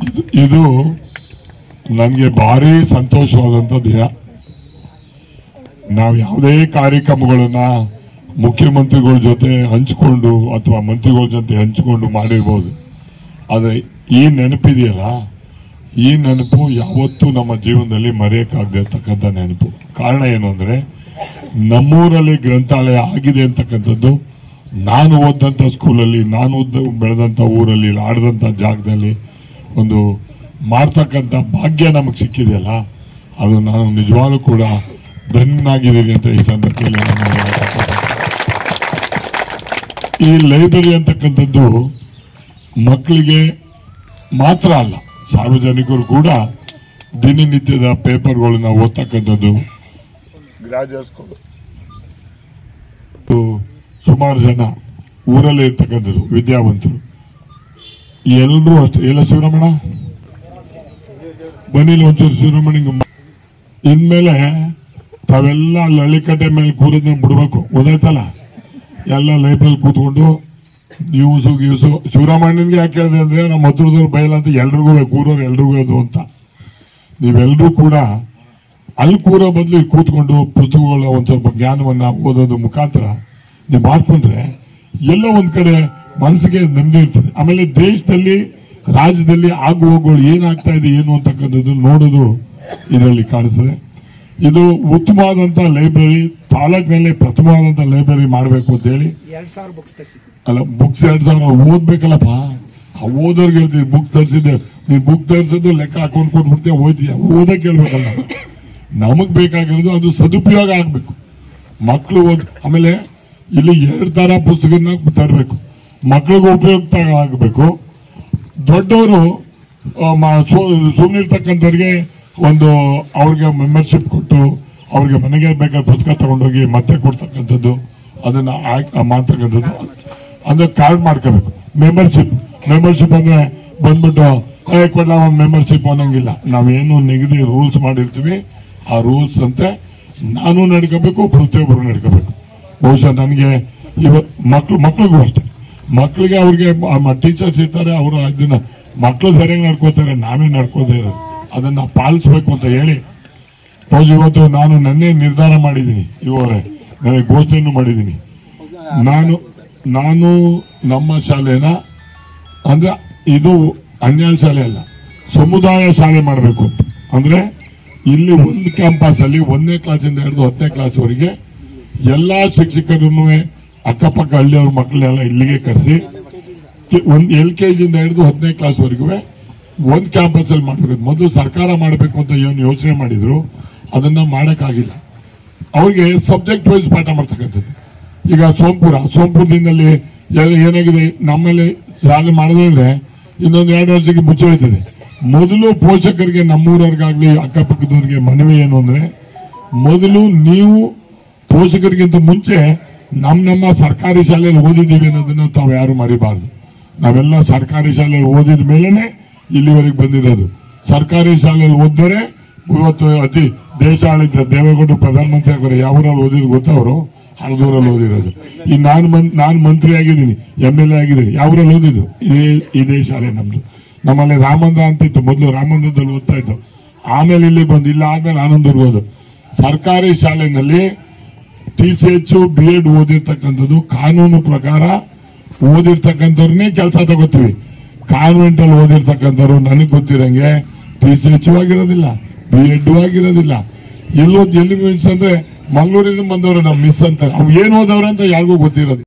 ಇದು ನನಗೆ ಭಾರಿ ಸಂತೋಷವಾದಂಥ ದಿನ ನಾವು ಯಾವುದೇ ಕಾರ್ಯಕ್ರಮಗಳನ್ನ ಮುಖ್ಯಮಂತ್ರಿಗಳ ಜೊತೆ ಹಂಚ್ಕೊಂಡು ಅಥವಾ ಮಂತ್ರಿಗಳ ಜೊತೆ ಹಂಚ್ಕೊಂಡು ಮಾಡಿರ್ಬೋದು ಆದರೆ ಈ ನೆನಪಿದೆಯಲ್ಲ ಈ ನೆನಪು ಯಾವತ್ತೂ ನಮ್ಮ ಜೀವನದಲ್ಲಿ ಮರೆಯಕ್ಕಾಗದೆ ಇರ್ತಕ್ಕಂಥ ನೆನಪು ಕಾರಣ ಏನು ಅಂದ್ರೆ ನಮ್ಮೂರಲ್ಲಿ ಗ್ರಂಥಾಲಯ ಆಗಿದೆ ಅಂತಕ್ಕಂಥದ್ದು ನಾನು ಓದಂಥ ಸ್ಕೂಲಲ್ಲಿ ನಾನು ಓದ ಬೆಳೆದಂಥ ಊರಲ್ಲಿ ಆಡಿದಂಥ ಜಾಗದಲ್ಲಿ ಒಂದು ಮಾಡ್ತಕ್ಕಂಥ ಭಾಗ್ಯ ನಮಗೆ ಸಿಕ್ಕಿದೆಯಲ್ಲ ಅದು ನಾನು ನಿಜವಾಗ್ಲೂ ಕೂಡ ಧನ್ಯನಾಗಿದ್ದೀನಿ ಅಂತ ಈ ಸಂದರ್ಭದಲ್ಲಿ ನಾನು ಹೇಳಕ್ಕೆ ಈ ಲೈಬ್ರರಿ ಅಂತಕ್ಕಂಥದ್ದು ಮಕ್ಕಳಿಗೆ ಮಾತ್ರ ಅಲ್ಲ ಸಾರ್ವಜನಿಕರು ಕೂಡ ದಿನನಿತ್ಯದ ಪೇಪರ್ಗಳನ್ನ ಓದ್ತಕ್ಕಂಥದ್ದು ಗ್ರಾಜುಯೇಟ್ಸ್ಗಳು ಸುಮಾರು ಜನ ಊರಲ್ಲೇ ಇರ್ತಕ್ಕಂಥದ್ದು ವಿದ್ಯಾವಂತರು ಎಲ್ಲರೂ ಅಷ್ಟೇ ಎಲ್ಲ ಶಿವರಮಣ ಬನ್ನಿಲ್ಲ ಒಂಚೂರು ಶಿವರಮಣಿಗೆ ಇನ್ಮೇಲೆ ತಾವೆಲ್ಲ ಅಲ್ಲಿ ಹಳ್ಳಿಕಟ್ಟೆ ಮೇಲೆ ಕೂರೋದನ್ನ ಬಿಡ್ಬೇಕು ಗೊತ್ತಾಯ್ತಲ್ಲ ಎಲ್ಲ ಲೈಬ್ರರಿ ಕೂತ್ಕೊಂಡು ನ್ಯೂಸು ಗ್ಯೂಸು ಶಿವರಾಮಣ್ಣನಿಗೆ ಯಾಕೆ ಹೇಳಿದೆ ಅಂದ್ರೆ ನಮ್ಮ ಹತ್ರದವ್ರು ಬಯಲ ಅಂತ ಎಲ್ರಿಗೂ ಕೂರೋರು ಎಲ್ರಿಗೂ ಅದು ಅಂತ ನೀವೆಲ್ಲರೂ ಕೂಡ ಅಲ್ಲಿ ಕೂರೋ ಬದಲು ಇಲ್ಲಿ ಕೂತ್ಕೊಂಡು ಪುಸ್ತಕಗಳ ಒಂದು ಸ್ವಲ್ಪ ಜ್ಞಾನವನ್ನ ಓದೋದು ಮುಖಾಂತರ ನೀವು ಮಾಡ್ಕೊಂಡ್ರೆ ಎಲ್ಲೋ ಒಂದ್ ಕಡೆ ಮನಸ್ಸಿಗೆ ನೆಮ್ಮದಿ ಇರ್ತದೆ ಆಮೇಲೆ ದೇಶದಲ್ಲಿ ರಾಜ್ಯದಲ್ಲಿ ಆಗು ಹೋಗುಗಳು ಏನಾಗ್ತಾ ಇದೆ ಏನು ಅಂತಕ್ಕಂಥದ್ದು ನೋಡೋದು ಇದರಲ್ಲಿ ಕಾಣಿಸ್ತದೆ ಇದು ಉತ್ತಮವಾದಂತ ಲೈಬ್ರರಿ ತಾಲೂಕಿನಲ್ಲಿ ಪ್ರಥಮವಾದಂತ ಲೈಬ್ರರಿ ಮಾಡಬೇಕು ಅಂತ ಹೇಳಿ ಎರಡ್ ಸಾವಿರ ಬುಕ್ಸ್ ತರಿಸಿದ್ವಿ ಅಲ್ಲ ಬುಕ್ಸ್ ಎರಡ್ ಸಾವಿರ ಓದ್ಬೇಕಲ್ಲಪ್ಪ ಆ ಓದೋರ್ಗೆ ಹೇಳ್ತೀವಿ ಬುಕ್ ತರಿಸಿದ್ದೆ ನೀನ್ ಬುಕ್ ತರಿಸಿದ್ದು ಲೆಕ್ಕ ಹಾಕೊಂಡು ಕೊಟ್ಬಿಡ್ತೀಯ ಓದ್ತೀಯ ಓದಕ್ಕೆ ಹೇಳ್ಬೇಕಲ್ಲ ನಮಗ್ ಬೇಕಾಗಿರೋದು ಅದು ಸದುಪಯೋಗ ಆಗ್ಬೇಕು ಮಕ್ಕಳು ಓದ್ ಆಮೇಲೆ ಇಲ್ಲಿ ಎರಡು ತರ ಪುಸ್ತಕನ ತರಬೇಕು ಮಕ್ಕಳಿಗೆ ಉಪಯುಕ್ತ ಆಗಬೇಕು ದೊಡ್ಡವರು ಸುಮ್ಮನಿರ್ತಕ್ಕಂಥವ್ರಿಗೆ ಒಂದು ಅವ್ರಿಗೆ ಮೆಂಬರ್ಶಿಪ್ ಕೊಟ್ಟು ಅವ್ರಿಗೆ ಮನೆಗೆ ಬೇಕಾದ ಪುಸ್ತಕ ತಗೊಂಡೋಗಿ ಮತ್ತೆ ಕೊಡ್ತಕ್ಕಂಥದ್ದು ಅದನ್ನ ಆಕ್- ಮಾಡ್ತಕ್ಕಂಥದ್ದು ಅಂದ್ರೆ ಕಾರ್ಡ್ ಮಾಡ್ಕೋಬೇಕು ಮೆಂಬರ್ಶಿಪ್ ಮೆಂಬರ್ಶಿಪ್ ಅಂದ್ರೆ ಬಂದ್ಬಿಟ್ಟು ಏ ಕೊಡ್ಲ ಒಂದು ಮೆಂಬರ್ಶಿಪ್ ಅನ್ನಂಗಿಲ್ಲ ನಾವೇನು ನಿಗದಿ ರೂಲ್ಸ್ ಮಾಡಿರ್ತೀವಿ ಆ ರೂಲ್ಸ್ ಅಂತೆ ನಾನು ನಡ್ಕೋಬೇಕು ಪ್ರತಿಯೊಬ್ಬರು ನಡ್ಕೋಬೇಕು ಬಹುಶಃ ನನಗೆ ಇವ ಮಕ್ಳು ಮಕ್ಳಿಗೂ ಅಷ್ಟೇ ಮಕ್ಕಳಿಗೆ ಅವ್ರಿಗೆ ಟೀಚರ್ಸ್ ಇರ್ತಾರೆ ಅವರು ಅದನ್ನ ಮಕ್ಕಳು ಸರಿಯಾಗಿ ನಡ್ಕೋತಾರೆ ನಾವೇ ನಡ್ಕೋದೇ ಇರೋದು ಅದನ್ನ ಪಾಲಿಸ್ಬೇಕು ಅಂತ ಹೇಳಿ ಬಹುಶಃ ಇವತ್ತು ನಾನು ನನ್ನೇ ನಿರ್ಧಾರ ಮಾಡಿದ್ದೀನಿ ಇವರೇ ನನಗೆ ಘೋಷಣೆಯನ್ನು ಮಾಡಿದ್ದೀನಿ ನಾನು ನಾನು ನಮ್ಮ ಶಾಲೆನ ಅಂದ್ರೆ ಇದು ಅನ್ಯಾಯ ಶಾಲೆ ಅಲ್ಲ ಸಮುದಾಯ ಶಾಲೆ ಮಾಡಬೇಕು ಅಂತ ಅಂದ್ರೆ ಇಲ್ಲಿ ಒಂದು ಕ್ಯಾಂಪಸ್ ಅಲ್ಲಿ ಒಂದನೇ ಕ್ಲಾಸಿಂದ ಹಿಡಿದು ಹತ್ತನೇ ಕ್ಲಾಸ್ವರೆಗೆ ಎಲ್ಲಾ ಶಿಕ್ಷಕರನ್ನು ಅಕ್ಕಪಕ್ಕ ಹಳ್ಳಿಯವ್ರ ಮಕ್ಕಳನ್ನೆಲ್ಲ ಇಲ್ಲಿಗೆ ಕರೆಸಿ ಒಂದ್ ಎಲ್ ಕೆ ಜಿಯಿಂದ ಹಿಡಿದು ಹತ್ತನೇ ಕ್ಲಾಸ್ವರೆಗೂ ಒಂದ್ ಕ್ಯಾಂಪಸ್ ಅಲ್ಲಿ ಮಾಡಬೇಕು ಮೊದಲು ಸರ್ಕಾರ ಮಾಡಬೇಕು ಅಂತ ಏನು ಯೋಚನೆ ಮಾಡಿದ್ರು ಅದನ್ನ ಮಾಡಕ್ಕಾಗಿಲ್ಲ ಅವ್ರಿಗೆ ಸಬ್ಜೆಕ್ಟ್ ವೈಸ್ ಪಾಠ ಮಾಡ್ತಕ್ಕಂಥದ್ದು ಈಗ ಸೋಂಪುರ ಸೋಂಪುರದಿಂದಲ್ಲಿ ಏ- ಏನಾಗಿದೆ ನಮ್ಮಲ್ಲಿ ಶಾಲೆ ಮಾಡದಿದ್ರೆ ಇನ್ನೊಂದು ಎರಡು ವರ್ಷಕ್ಕೆ ಮುಚ್ಚಿ ಹೋಯ್ತದೆ ಮೊದಲು ಪೋಷಕರಿಗೆ ನಮ್ಮೂರವ್ರಿಗಾಗ್ಲಿ ಅಕ್ಕಪಕ್ಕದವ್ರಿಗೆ ಮನವಿ ಏನು ಅಂದ್ರೆ ಮೊದಲು ನೀವು ಪೋಷಕರಿಗಿಂತ ಮುಂಚೆ ನಮ್ಮ ನಮ್ಮ ಸರ್ಕಾರಿ ಶಾಲೆಯಲ್ಲಿ ಓದಿದ್ದೀವಿ ಅನ್ನೋದನ್ನ ತಾವು ಯಾರು ಮರಿಬಾರ್ದು ನಾವೆಲ್ಲ ಸರ್ಕಾರಿ ಶಾಲೆಯಲ್ಲಿ ಓದಿದ ಮೇಲೆನೆ ಇಲ್ಲಿವರೆಗೆ ಬಂದಿರೋದು ಸರ್ಕಾರಿ ಶಾಲೆಯಲ್ಲಿ ಓದಿದರೆ ಇವತ್ತು ಅತಿ ದೇಶ ಆಳಿದ್ರ ದೇವೇಗೌಡರು ಪ್ರಧಾನಮಂತ್ರಿ ಆಗೋರು ಯಾವ ಊರಲ್ಲಿ ಓದಿದ್ರು ಗೊತ್ತವರು ಹಳದೂರಲ್ಲಿ ಓದಿರೋದು ಈ ನಾನು ಮನ್- ನಾನು ಮಂತ್ರಿ ಆಗಿದ್ದೀನಿ ಎಂ ಎಲ್ ಎ ಆಗಿದ್ದೀನಿ ಯಾವ ಊರಲ್ಲಿ ಓದಿದ್ದು ಇದೇ ಇದೇ ಶಾಲೆ ನಮ್ದು ನಮ್ಮಲ್ಲಿ ರಾಮಂದ್ರ ಅಂತಿತ್ತು ಮೊದಲು ರಾಮಂದ್ರದಲ್ಲಿ ಓದ್ತಾ ಇತ್ತು ಆಮೇಲೆ ಇಲ್ಲಿ ಬಂದು ಇಲ್ಲ ಆದ್ಮೇಲೆ ಆನಂದೂರ್ಗೆ ಹೋದು ಸರ್ಕಾರಿ ಶಾಲೆನಲ್ಲಿ T C H B Ed ಓದಿರ್ತಕ್ಕಂಥದ್ದು ಕಾನೂನು ಪ್ರಕಾರ ಓದಿರ್ತಕ್ಕಂಥವ್ರನ್ನೇ ಕೆಲಸ ತಗೋತೀವಿ ಕಾನ್ವೆಂಟ್ ಅಲ್ಲಿ ಓದಿರ್ತಕ್ಕಂಥವ್ರು ನನಗೆ ಗೊತ್ತಿರಂಗೆ ಟಿ ಸಿ ಎಚ್ ಆಗಿರೋದಿಲ್ಲ ಬಿ ಎಡ್ ಆಗಿರೋದಿಲ್ಲ ಎಲ್ಲೋ ಎಲ್ಲಿ ಮಿಸ್ ಅಂದ್ರೆ ಮಂಗಳೂರಿಂದ ಬಂದವರು ನಮ್ಮ ಮಿಸ್ ಅಂತಾರೆ ಅವ್ ಏನ್ ಓದವ್ರೆ ಅಂತ ಯಾರಿಗೂ ಗೊತ್ತಿರೋದು